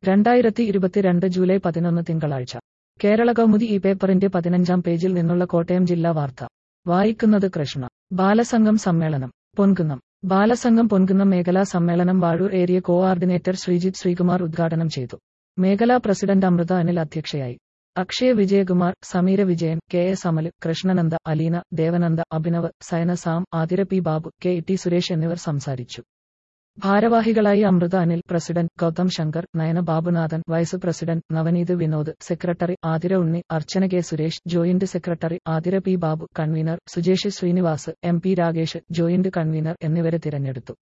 രണ്ടായിരത്തി ഇരുപത്തിരണ്ട് ജൂലൈ പതിനൊന്ന് തിങ്കളാഴ്ച കേരള കൗമുദി ഈ പേപ്പറിന്റെ പതിനഞ്ചാം പേജിൽ നിന്നുള്ള കോട്ടയം ജില്ലാ വാർത്ത വായിക്കുന്നത് കൃഷ്ണ ബാലസംഘം സമ്മേളനം പൊൻകുന്നം ബാലസംഘം പൊൻകുന്നം മേഖലാ സമ്മേളനം വാഴൂർ ഏരിയ കോആർഡിനേറ്റർ ശ്രീജിത്ത് ശ്രീകുമാർ ഉദ്ഘാടനം ചെയ്തു മേഖലാ പ്രസിഡന്റ് അമൃത അനിൽ അധ്യക്ഷയായി Akshaya Vijayakumar Sameera Vijayan K S Amal Krishnananda Aleena Devananda Abhinav Sayana Sam Athira P Babu K T Suresh എന്നിവർ സംസാരിച്ചു ഭാരവാഹികളായി Amritha Anil president Gautham Shankar Nayana Babunathan vice president Navaneeth Vinod secretary Athira Unni Archana K Suresh joint secretary Athira P Babu convener Sujesh Srinivas M P Ragesh joint convener എന്നിവരെ തിരഞ്ഞെടുത്തു